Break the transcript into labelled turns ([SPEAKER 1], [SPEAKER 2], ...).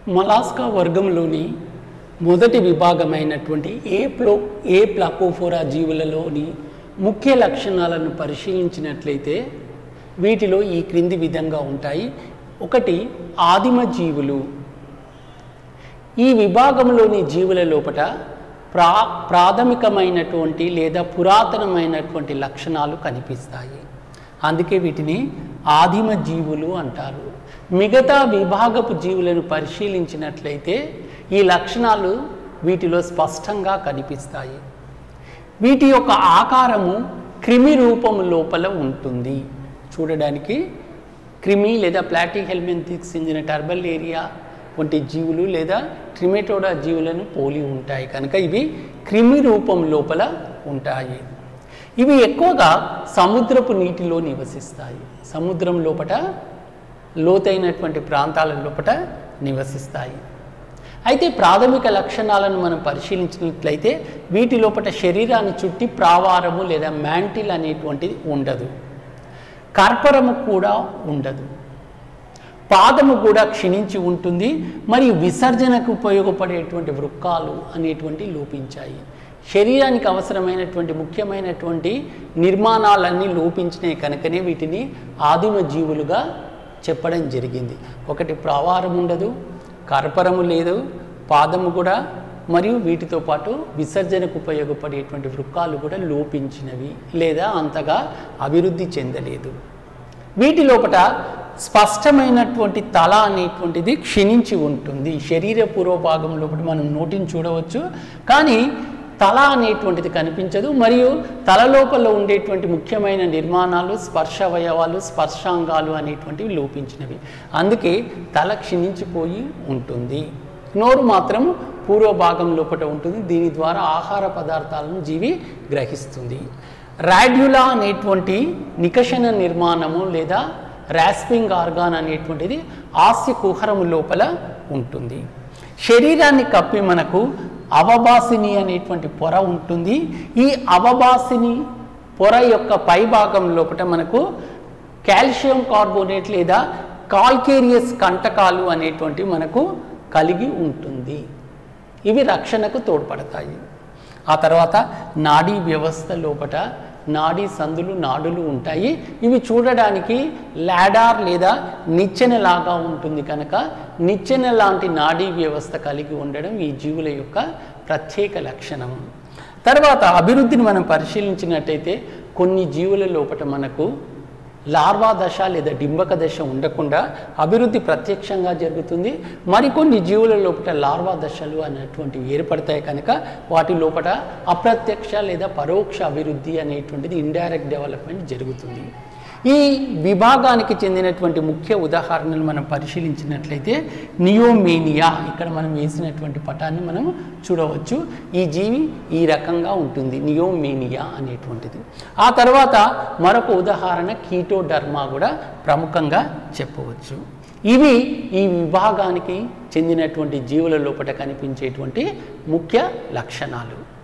[SPEAKER 1] మలాస్కా వర్గంలోని మొదటి విభాగమైనటువంటి ఏ ప్లో ఏ ప్లాకోఫోరా జీవులలోని ముఖ్య లక్షణాలను పరిశీలించినట్లయితే వీటిలో ఈ క్రింది విధంగా ఉంటాయి ఒకటి ఆదిమ జీవులు ఈ విభాగంలోని జీవుల లోపట ప్రా ప్రాథమికమైనటువంటి లేదా పురాతనమైనటువంటి లక్షణాలు కనిపిస్తాయి అందుకే వీటిని ఆదిమ జీవులు అంటారు మిగతా విభాగపు జీవులను పరిశీలించినట్లయితే ఈ లక్షణాలు వీటిలో స్పష్టంగా కనిపిస్తాయి వీటి యొక్క ఆకారము క్రిమి రూపం లోపల ఉంటుంది చూడడానికి క్రిమి లేదా ప్లాటీ హెల్మెంతిక్స్ చెందిన టర్బల్ ఏరియా వంటి జీవులు లేదా ట్రిమెటోడా జీవులను పోలి ఉంటాయి కనుక ఇవి క్రిమి రూపం లోపల ఉంటాయి ఇవి ఎక్కువగా సముద్రపు నీటిలో నివసిస్తాయి సముద్రం లోపట లోతైనటువంటి ప్రాంతాల లోపట నివసిస్తాయి అయితే ప్రాథమిక లక్షణాలను మనం పరిశీలించినట్లయితే వీటి లోపల శరీరాన్ని చుట్టి ప్రావారము లేదా మ్యాంటిల్ అనేటువంటిది ఉండదు కర్పరము కూడా ఉండదు పాదము కూడా క్షీణించి ఉంటుంది మరియు విసర్జనకు ఉపయోగపడేటువంటి వృక్కాలు అనేటువంటి లోపించాయి శరీరానికి అవసరమైనటువంటి ముఖ్యమైనటువంటి నిర్మాణాలన్నీ లోపించినాయి కనుకనే వీటిని ఆదిమ జీవులుగా చెప్పడం జరిగింది ఒకటి ప్రావారం ఉండదు కర్పరము లేదు పాదము కూడా మరియు వీటితో పాటు విసర్జనకు ఉపయోగపడేటువంటి వృక్కాలు కూడా లోపించినవి లేదా అంతగా అభివృద్ధి చెందలేదు వీటి లోపల స్పష్టమైనటువంటి తల అనేటువంటిది క్షీణించి ఉంటుంది శరీర పూర్వభాగం లోపల మనం నోటిని చూడవచ్చు కానీ తల అనేటువంటిది కనిపించదు మరియు తల లోపల ఉండేటువంటి ముఖ్యమైన నిర్మాణాలు స్పర్శ అవయవాలు స్పర్శాంగాలు అనేటువంటివి లోపించినవి అందుకే తల క్షీణించిపోయి ఉంటుంది నోరు మాత్రం పూర్వభాగం లోపల ఉంటుంది దీని ద్వారా ఆహార పదార్థాలను జీవి గ్రహిస్తుంది రాడ్యులా అనేటువంటి నికషణ నిర్మాణము లేదా రాస్పింగ్ ఆర్గాన్ అనేటువంటిది ఆస్య కుహరము లోపల ఉంటుంది శరీరాన్ని కప్పి మనకు అవబాసిని అనేటువంటి పొర ఉంటుంది ఈ అవబాసిని పొర యొక్క పై భాగం లోపల మనకు కాల్షియం కార్బోనేట్ లేదా కాల్కేరియస్ కంటకాలు అనేటువంటి మనకు కలిగి ఉంటుంది ఇవి రక్షణకు తోడ్పడతాయి ఆ తర్వాత నాడీ వ్యవస్థ లోపట నాడీ సందులు నాడులు ఉంటాయి ఇవి చూడడానికి లాడార్ లేదా నిచ్చెనలాగా ఉంటుంది కనుక నిచ్చెన లాంటి నాడీ వ్యవస్థ కలిగి ఉండడం ఈ జీవుల యొక్క ప్రత్యేక లక్షణం తర్వాత అభివృద్ధిని మనం పరిశీలించినట్టయితే కొన్ని జీవుల లోపట మనకు లార్వా దశ లేదా డింబక దశ ఉండకుండా అభివృద్ధి ప్రత్యక్షంగా జరుగుతుంది మరికొన్ని జీవుల లోపల లార్వా దశలు అనేటువంటివి ఏర్పడతాయి కనుక వాటి లోపల అప్రత్యక్ష లేదా పరోక్ష అభివృద్ధి అనేటువంటిది ఇండైరెక్ట్ డెవలప్మెంట్ జరుగుతుంది ఈ విభాగానికి చెందినటువంటి ముఖ్య ఉదాహరణలు మనం పరిశీలించినట్లయితే నియోమేనియా ఇక్కడ మనం వేసినటువంటి పటాన్ని మనం చూడవచ్చు ఈ జీవి ఈ రకంగా ఉంటుంది నియోమేనియా అనేటువంటిది ఆ తర్వాత మరొక ఉదాహరణ కీటోడర్మా కూడా ప్రముఖంగా చెప్పవచ్చు ఇవి ఈ విభాగానికి చెందినటువంటి జీవుల లోపల కనిపించేటువంటి ముఖ్య లక్షణాలు